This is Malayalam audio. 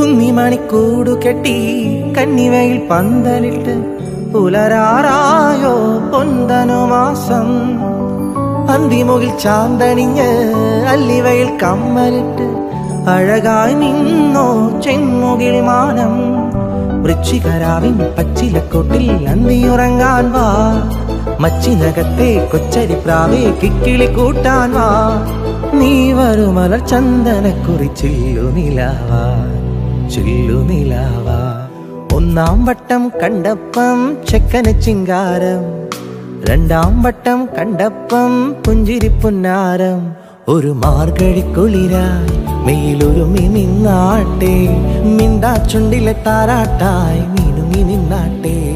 കുന്നിമണിക്കൂടു കെട്ടി കന്നിവയിൽ പന്തലിട്ട് പുലരാറായോ പൊന്തനു മാസം അന്തിമുകിൽ ചാന്തണിഞ്ഞ് അല്ലിവയിൽ കമ്മലിട്ട് അഴകായി നിന്നോ ചെമ്മുകിൽ മാനം വൃശ്ചികരാവിൻ പച്ചിലക്കൊട്ടിൽ അന്തിയുറങ്ങാൻ വാ മച്ചിനകത്തെ കൊച്ചരിപ്രാവേ കിക്കിളി കൂട്ടാൻ വാ നീ വരുമലർ ചന്ദനക്കുറി ചില്ലു നിലാവാ ചില്ലു നിലാവാ ഒന്നാം വട്ടം കണ്ടപ്പം ചെക്കന് ചിങ്കാരം രണ്ടാം വട്ടം കണ്ടപ്പം പുഞ്ചിരി പുന്നാരം ഒരു മാർഗഴി കുളിരായി മെയിലൊരുമി നിന്നാട്ടെ മിണ്ടാ ചുണ്ടിലെ താരാട്ടായി മീനുങ്ങി നിന്നാട്ടെ